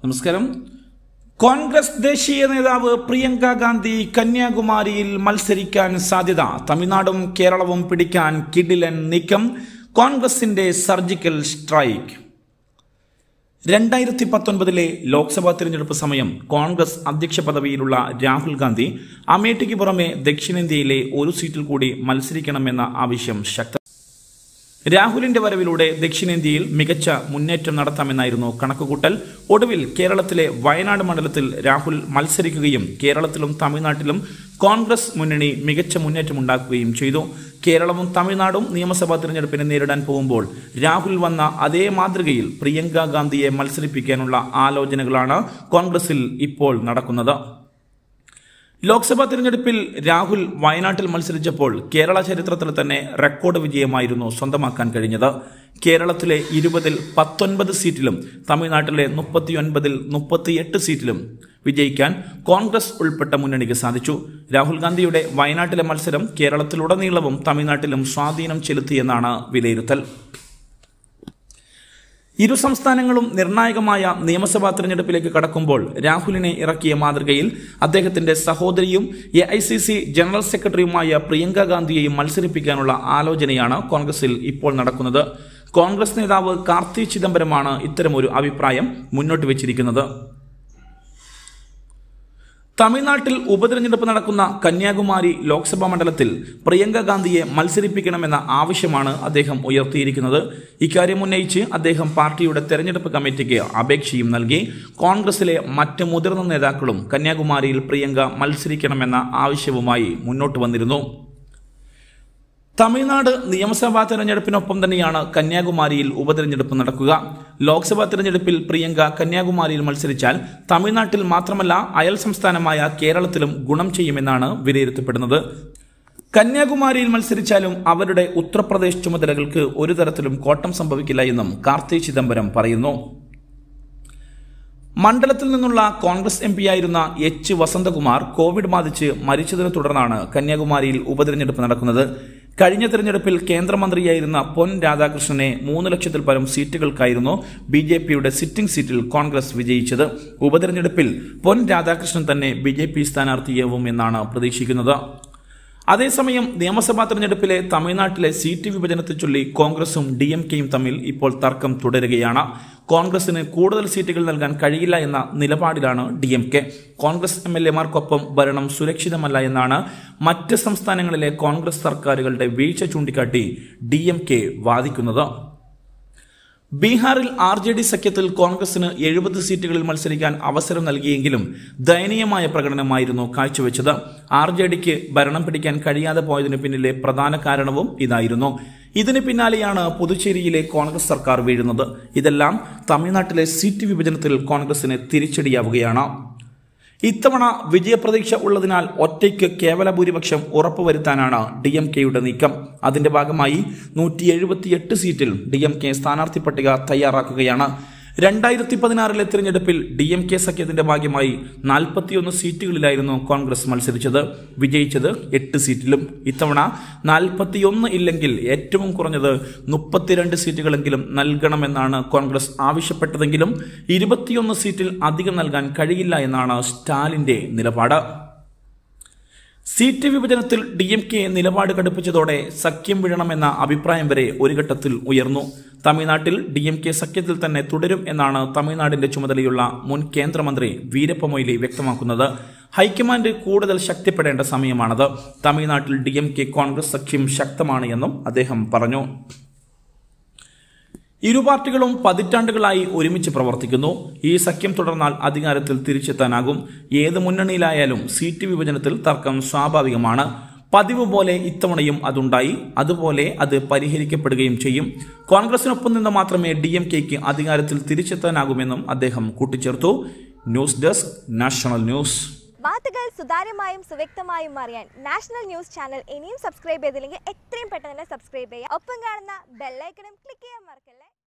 നമസ്കാരം കോൺഗ്രസ് ദേശീയ നേതാവ് പ്രിയങ്ക ഗാന്ധി കന്യാകുമാരിയിൽ മത്സരിക്കാൻ സാധ്യത തമിഴ്നാടും കേരളവും പിടിക്കാൻ കിഡിലൻ നീക്കം കോൺഗ്രസിന്റെ സർജിക്കൽ സ്ട്രൈക്ക് രണ്ടായിരത്തി പത്തൊൻപതിലെ ലോക്സഭാ തിരഞ്ഞെടുപ്പ് സമയം കോൺഗ്രസ് അധ്യക്ഷ പദവിയിലുള്ള രാഹുൽ ഗാന്ധി അമേഠിക്ക് പുറമെ ദക്ഷിണേന്ത്യയിലെ ഒരു സീറ്റിൽ കൂടി മത്സരിക്കണമെന്ന ആവശ്യം ശക്ത രാഹുലിന്റെ വരവിലൂടെ ദക്ഷിണേന്ത്യയിൽ മികച്ച മുന്നേറ്റം നടത്താമെന്നായിരുന്നു കണക്കുകൂട്ടൽ ഒടുവിൽ കേരളത്തിലെ വയനാട് മണ്ഡലത്തിൽ രാഹുൽ മത്സരിക്കുകയും കേരളത്തിലും തമിഴ്നാട്ടിലും കോൺഗ്രസ് മുന്നണി മികച്ച മുന്നേറ്റമുണ്ടാക്കുകയും ചെയ്തു കേരളവും തമിഴ്നാടും നിയമസഭാ തിരഞ്ഞെടുപ്പിനെ നേരിടാൻ പോകുമ്പോൾ രാഹുൽ വന്ന അതേ മാതൃകയിൽ പ്രിയങ്ക ഗാന്ധിയെ മത്സരിപ്പിക്കാനുള്ള ആലോചനകളാണ് കോൺഗ്രസിൽ ഇപ്പോൾ നടക്കുന്നത് ലോക്സഭാ തിരഞ്ഞെടുപ്പിൽ രാഹുൽ വയനാട്ടിൽ മത്സരിച്ചപ്പോൾ കേരള ചരിത്രത്തിൽ തന്നെ റെക്കോർഡ് വിജയമായിരുന്നു സ്വന്തമാക്കാൻ കഴിഞ്ഞത് കേരളത്തിലെ ഇരുപതിൽ പത്തൊൻപത് സീറ്റിലും തമിഴ്നാട്ടിലെ മുപ്പത്തിയൊൻപതിൽ മുപ്പത്തിയെട്ട് സീറ്റിലും വിജയിക്കാൻ കോൺഗ്രസ് ഉൾപ്പെട്ട മുന്നണിക്ക് സാധിച്ചു രാഹുൽ ഗാന്ധിയുടെ വയനാട്ടിലെ മത്സരം കേരളത്തിലുടനീളവും തമിഴ്നാട്ടിലും സ്വാധീനം ചെലുത്തിയെന്നാണ് വിലയിരുത്തൽ ഇരു സംസ്ഥാനങ്ങളും നിർണായകമായ നിയമസഭാ തെരഞ്ഞെടുപ്പിലേക്ക് കടക്കുമ്പോൾ രാഹുലിനെ ഇറക്കിയ മാതൃകയിൽ അദ്ദേഹത്തിന്റെ സഹോദരിയും A I C C general സെക്രട്ടറിയുമായ പ്രിയങ്ക ഗാന്ധിയെയും മത്സരിപ്പിക്കാനുള്ള ആലോചനയാണ് കോൺഗ്രസിൽ ഇപ്പോൾ നടക്കുന്നത് കോൺഗ്രസ് നേതാവ് കാർത്തി ചിദംബരമാണ് ഇത്തരമൊരു അഭിപ്രായം മുന്നോട്ട് വച്ചിരിക്കുന്നത് തമിഴ്നാട്ടിൽ ഉപതെരഞ്ഞെടുപ്പ് നടക്കുന്ന കന്യാകുമാരി ലോക്സഭാ മണ്ഡലത്തിൽ പ്രിയങ്ക ഗാന്ധിയെ മത്സരിപ്പിക്കണമെന്ന ആവശ്യമാണ് അദ്ദേഹം ഉയർത്തിയിരിക്കുന്നത് ഇക്കാര്യം ഉന്നയിച്ച് അദ്ദേഹം പാർട്ടിയുടെ തെരഞ്ഞെടുപ്പ് കമ്മിറ്റിക്ക് അപേക്ഷയും നൽകി കോൺഗ്രസിലെ മറ്റ് മുതിർന്ന നേതാക്കളും കന്യാകുമാരിയിൽ പ്രിയങ്ക മത്സരിക്കണമെന്ന ആവശ്യവുമായി മുന്നോട്ട് വന്നിരുന്നു തമിഴ്നാട് നിയമസഭാ തെരഞ്ഞെടുപ്പിനൊപ്പം തന്നെയാണ് കന്യാകുമാരിയിൽ ഉപതെരഞ്ഞെടുപ്പ് നടക്കുക ലോക്സഭാ തെരഞ്ഞെടുപ്പിൽ പ്രിയങ്ക കന്യാകുമാരിയിൽ മത്സരിച്ചാൽ തമിഴ്നാട്ടിൽ മാത്രമല്ല അയൽ സംസ്ഥാനമായ കേരളത്തിലും ഗുണം ചെയ്യുമെന്നാണ് വിലയിരുത്തപ്പെടുന്നത് കന്യാകുമാരിയിൽ മത്സരിച്ചാലും അവരുടെ ഉത്തർപ്രദേശ് ചുമതലകൾക്ക് ഒരു തരത്തിലും കോട്ടം സംഭവിക്കില്ല എന്നും കാർത്തി ചിദംബരം പറയുന്നു മണ്ഡലത്തിൽ നിന്നുള്ള കോൺഗ്രസ് എം പിയായിരുന്ന എച്ച് വസന്തകുമാർ കോവിഡ് ബാധിച്ച് മരിച്ചതിനെ തുടർന്നാണ് കന്യാകുമാരിയിൽ ഉപതെരഞ്ഞെടുപ്പ് നടക്കുന്നത് കഴിഞ്ഞ തെരഞ്ഞെടുപ്പിൽ കേന്ദ്രമന്ത്രിയായിരുന്ന പൊൻ രാധാകൃഷ്ണനെ മൂന്ന് ലക്ഷത്തിൽ പരം സീറ്റുകൾക്കായിരുന്നു ബി ജെ പിയുടെ സിറ്റിംഗ് സീറ്റിൽ കോൺഗ്രസ് വിജയിച്ചത് ഉപതെരഞ്ഞെടുപ്പിൽ പൊൻ രാധാകൃഷ്ണൻ തന്നെ ബി ജെ പി സ്ഥാനാർത്ഥിയാവും എന്നാണ് പ്രതീക്ഷിക്കുന്നത് അതേസമയം നിയമസഭാ തെരഞ്ഞെടുപ്പിലെ തമിഴ്നാട്ടിലെ സീറ്റ് വിഭജനത്തെ ചൊല്ലി കോൺഗ്രസും ഡി എം കെയും തമ്മിൽ ഇപ്പോൾ തർക്കം തുടരുകയാണ് കോൺഗ്രസിന് കൂടുതൽ സീറ്റുകൾ നൽകാൻ കഴിയില്ല എന്ന നിലപാടിലാണ് D M K Congress M L എമാർക്കൊപ്പം ഭരണം സുരക്ഷിതമല്ല എന്നാണ് മറ്റ് സംസ്ഥാനങ്ങളിലെ കോൺഗ്രസ് സർക്കാരുകളുടെ വീഴ്ച ചൂണ്ടിക്കാട്ടി ഡി എം കെ വാദിക്കുന്നത് ബീഹാറിൽ ആർ ജെ ഡി സഖ്യത്തിൽ കോൺഗ്രസിന് എഴുപത് സീറ്റുകളിൽ മത്സരിക്കാൻ അവസരം നൽകിയെങ്കിലും ദയനീയമായ പ്രകടനമായിരുന്നു കാഴ്ചവെച്ചത് ആർ ജെ ഡിക്ക് ഭരണം പിടിക്കാൻ കഴിയാതെ പോയതിനു പിന്നിലെ പ്രധാന കാരണവും ഇതായിരുന്നു ഇതിന് പിന്നാലെയാണ് പുതുച്ചേരിയിലെ കോൺഗ്രസ് സർക്കാർ വീഴുന്നത് ഇതെല്ലാം തമിഴ്നാട്ടിലെ സീറ്റ് വിഭജനത്തിൽ കോൺഗ്രസിന് തിരിച്ചടിയാവുകയാണ് ഇത്തവണ വിജയപ്രതീക്ഷ ഉള്ളതിനാൽ ഒറ്റയ്ക്ക് കേവല ഭൂരിപക്ഷം ഉറപ്പുവരുത്താനാണ് ഡി എം കെയുടെ നീക്കം അതിന്റെ ഭാഗമായി നൂറ്റി എഴുപത്തിയെട്ട് സീറ്റിൽ ഡി എം കെ സ്ഥാനാർത്ഥി പട്ടിക തയ്യാറാക്കുകയാണ് രണ്ടായിരത്തി പതിനാറിലെ തിരഞ്ഞെടുപ്പിൽ ഡി എം കെ സഖ്യത്തിന്റെ ഭാഗമായി നാൽപ്പത്തിയൊന്ന് സീറ്റുകളിലായിരുന്നു കോൺഗ്രസ് മത്സരിച്ചത് വിജയിച്ചത് എട്ട് സീറ്റിലും ഇത്തവണ നാൽപ്പത്തിയൊന്ന് ഇല്ലെങ്കിൽ ഏറ്റവും കുറഞ്ഞത് മുപ്പത്തിരണ്ട് സീറ്റുകളെങ്കിലും നൽകണമെന്നാണ് കോൺഗ്രസ് ആവശ്യപ്പെട്ടതെങ്കിലും ഇരുപത്തിയൊന്ന് സീറ്റിൽ അധികം നൽകാൻ കഴിയില്ല എന്നാണ് സ്റ്റാലിന്റെ നിലപാട് സീറ്റ് വിഭജനത്തിൽ ഡി എം കെ നിലപാട് കടുപ്പിച്ചതോടെ സഖ്യം വിടണമെന്ന അഭിപ്രായം വരെ ഒരു ഘട്ടത്തിൽ ഉയർന്നു തമിഴ്നാട്ടിൽ ഡി എം കെ സഖ്യത്തിൽ തന്നെ തുടരും എന്നാണ് തമിഴ്നാടിന്റെ ചുമതലയുള്ള മുൻ കേന്ദ്രമന്ത്രി വീരപ്പ മൊയ്ലി വ്യക്തമാക്കുന്നത് ഹൈക്കമാൻഡ് കൂടുതൽ ശക്തിപ്പെടേണ്ട സമയമാണത് തമിഴ്നാട്ടിൽ ഡി എം കെ കോൺഗ്രസ് സഖ്യം ശക്തമാണ് എന്നും അദ്ദേഹം പറഞ്ഞു ഇരു പാർട്ടികളും പതിറ്റാണ്ടുകളായി ഒരുമിച്ച് പ്രവർത്തിക്കുന്നു ഈ സഖ്യം തുടർന്നാൽ അധികാരത്തിൽ തിരിച്ചെത്താനാകും ഏത് മുന്നണിയിലായാലും സീറ്റ് വിഭജനത്തിൽ തർക്കം സ്വാഭാവികമാണ് പതിവ് പോലെ ഇത്തവണയും അതുണ്ടായി അതുപോലെ അത് പരിഹരിക്കപ്പെടുകയും ചെയ്യും കോൺഗ്രസിനൊപ്പം നിന്ന് മാത്രമേ ഡി എം കെക്ക് അധികാരത്തിൽ തിരിച്ചെത്താനാകുമെന്നും അദ്ദേഹം കൂട്ടിച്ചേർത്തു ന്യൂസ് ഡെസ്ക് നാഷണൽ ന്യൂസ് വാർത്തകൾ സുതാര്യമായും സുവ്യക്തമായും അറിയാൻ നാഷണൽ ന്യൂസ് ചാനൽ ഇനിയും സബ്സ്ക്രൈബ് ചെയ്തില്ലെങ്കിൽ എത്രയും പെട്ടെന്ന് തന്നെ സബ്സ്ക്രൈബ് ചെയ്യുക ഒപ്പം കാണുന്ന ബെല്ലൈക്കണും ക്ലിക്ക് ചെയ്യാൻ മറക്കല്ലേ